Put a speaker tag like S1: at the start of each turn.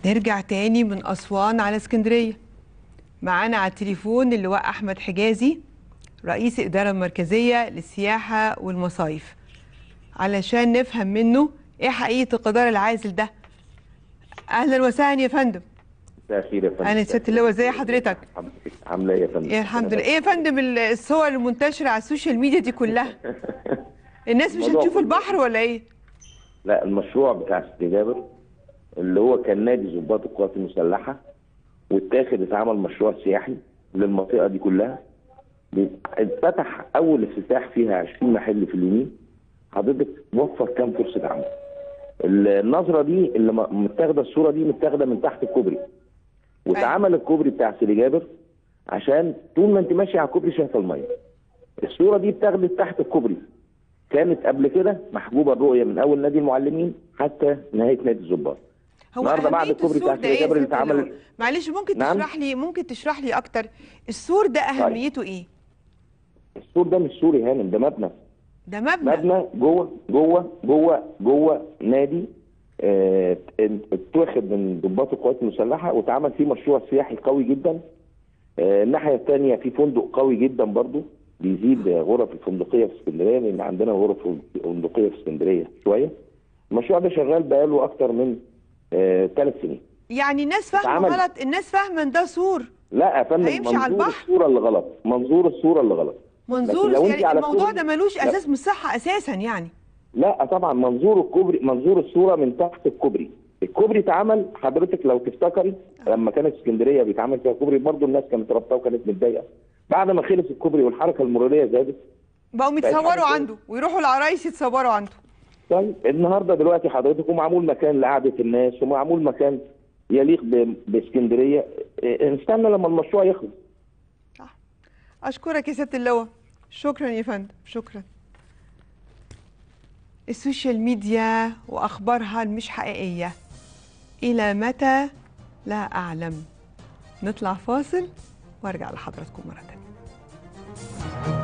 S1: نرجع تاني من أسوان على اسكندرية معانا على التليفون اللواء أحمد حجازي رئيس الإدارة المركزية للسياحة والمصايف علشان نفهم منه إيه حقيقة القطار العازل ده أهلا وسهلا يا فندم
S2: مساء الخير يا فندم
S1: أهلا ست اللواء إزي حضرتك
S2: عامله ايه يا فندم؟
S1: إيه الحمد لله إيه يا فندم الصور المنتشرة على السوشيال ميديا دي كلها الناس مش
S2: الموضوع
S1: هتشوف
S2: كله.
S1: البحر ولا إيه
S2: لا المشروع بتاع سيدي جابر اللي هو كان نادي ضباط القوات المسلحه واتاخد اتعمل مشروع سياحي للمنطقه دي كلها اتفتح اول افتتاح فيها 20 محل في اليمين حضرتك وفر كام فرصه عمل النظره دي اللي م- متاخده الصوره دي متاخده من تحت الكوبري واتعمل الكوبري بتاع سيدي جابر عشان طول ما انت ماشي على الكوبري شايفه الميه الصوره دي اتاخدت تحت الكوبري كانت قبل كده محجوبه الرؤيه من اول نادي المعلمين حتى نهايه نادي الظباط
S1: هو
S2: النهارده بعد
S1: أهمية
S2: الكوبري
S1: السور
S2: بتاع
S1: ده إيه
S2: سيدي جابر
S1: يا
S2: اللي
S1: ست
S2: اتعمل
S1: اللواء؟ معلش ممكن
S2: نعم؟
S1: تشرح لي ممكن تشرح لي أكتر السور ده أهميته إيه
S2: السور ده مش سور يا هانم ده مبنى
S1: ده مبنى
S2: مبنى جوه جوه جوه جوه نادي آه، اتواخد من ضباط القوات المسلحه واتعمل فيه مشروع سياحي قوي جدا آه، الناحيه الثانيه في فندق قوي جدا برضو بيزيد غرف الفندقيه في اسكندريه لان عندنا غرف فندقيه في اسكندريه شويه المشروع ده شغال بقاله اكتر من ثلاث سنين
S1: يعني الناس فاهمه
S2: اتعمل.
S1: غلط الناس فاهمه ان ده سور
S2: لا يا فندم
S1: هيمشي على
S2: منظور
S1: البحر؟
S2: الصوره اللي غلط منظور الصوره اللي غلط
S1: منظور
S2: لكن لو انت
S1: يعني
S2: على
S1: الموضوع
S2: الكوبري-
S1: ده ملوش
S2: لا.
S1: اساس من الصحه اساسا يعني
S2: لا طبعا منظور الكوبري منظور الصوره من تحت الكوبري الكوبري اتعمل حضرتك لو تفتكري لما كانت اسكندريه بيتعمل فيها كوبري برضو الناس كانت رابطه وكانت متضايقه بعد ما خلص الكوبري والحركه المروريه زادت
S1: بقوا
S2: بقت
S1: يتصوروا
S2: حاجة
S1: عنده ويروحوا العرايس يتصوروا عنده
S2: طيب النهارده دلوقتي حضرتك ومعمول مكان لقعده الناس ومعمول مكان يليق ب- باسكندريه إيه، نستنى لما المشروع يخلص
S1: صح اشكرك يا ست اللواء شكرا يا فندم شكرا السوشيال ميديا واخبارها المش حقيقيه الى متى لا اعلم نطلع فاصل وارجع لحضراتكم مره تانية